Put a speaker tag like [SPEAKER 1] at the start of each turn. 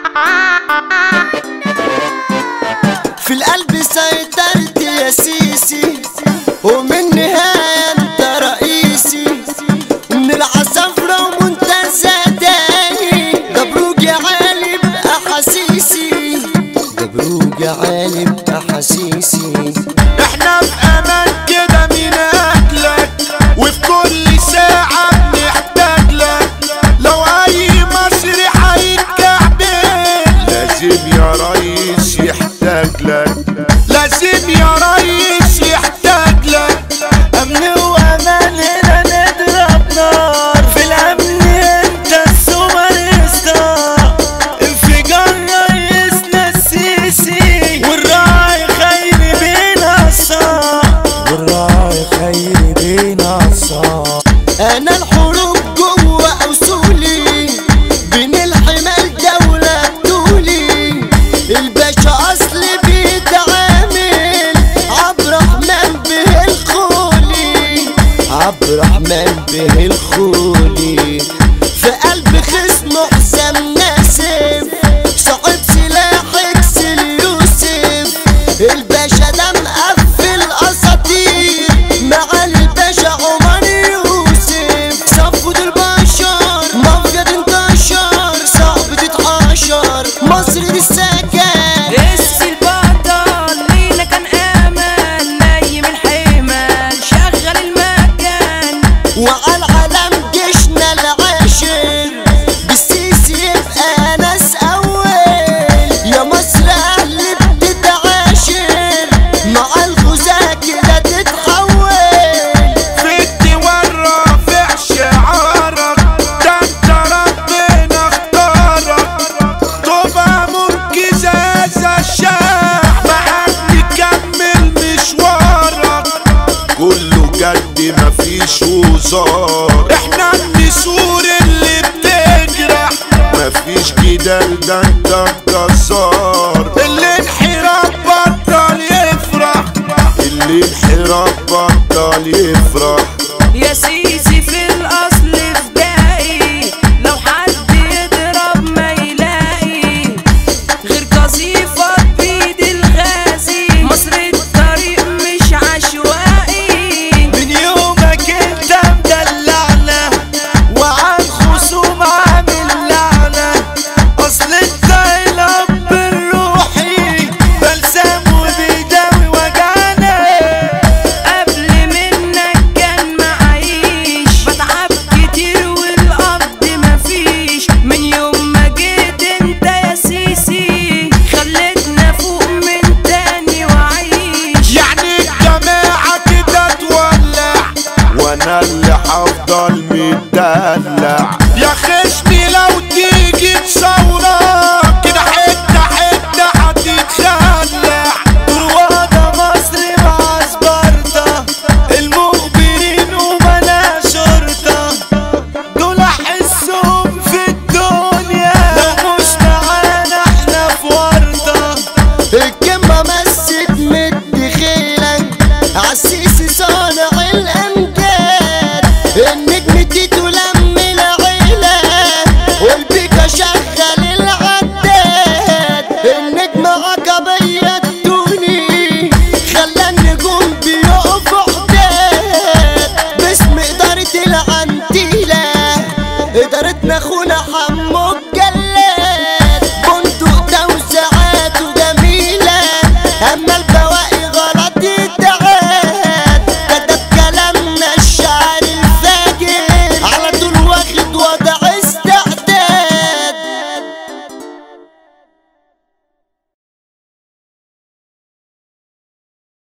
[SPEAKER 1] في القلب سيطرت يا سيسي ومن نهاية انت رئيسي من العصافرة ومنتزه تاني جبروك يا عالي بأحاسيسي جبروك يا عالي بأحاسيسي
[SPEAKER 2] احنا في امان كده من اجلك وفي كل ساعة بنحتاج لك لو اي مصري هيتكعبل لازم يا ريس يحتاج لك لازم يا ريس يحتاج لك
[SPEAKER 3] امن وامان هنا نضرب نار في الامن انت السوبر ستار انفجار رئيسنا السيسي والراعي خير بين الصار والراعي خير بين الصار
[SPEAKER 1] انا الحروب جوه اصولي بين الحمال دولة بتولي الباشا اصل بيتعامل عبد الرحمن به الخولي عبد الرحمن به الخولي في قلب خصمه حسام ناسف صاحب سلاح اكسل يوسف الباشا ده مقفل اساطير مع الباشا عمر يوسف صفوة البشر مافيا انتشر صعب تتحشر مصر دي السكن
[SPEAKER 4] اس البطل لينا كان امل نايم الحمل شغل المكان
[SPEAKER 1] وعلى العالم جيشنا العاشر بالسيسي يبقى ناس اول يا مصر اهل بتتعاشر مع الغزاة كده تتحول
[SPEAKER 2] في الديوان رافع شعارك ده انت ربنا اختارك تبقى منقذ هذا الشعب معاك نكمل مشوارك كله جد مفيش هزار احنا النسور اللي بتجرح مفيش جدال ده انت الجزار اللي انحراف بطل يفرح اللي انحراف بطل يفرح
[SPEAKER 4] يا سيدي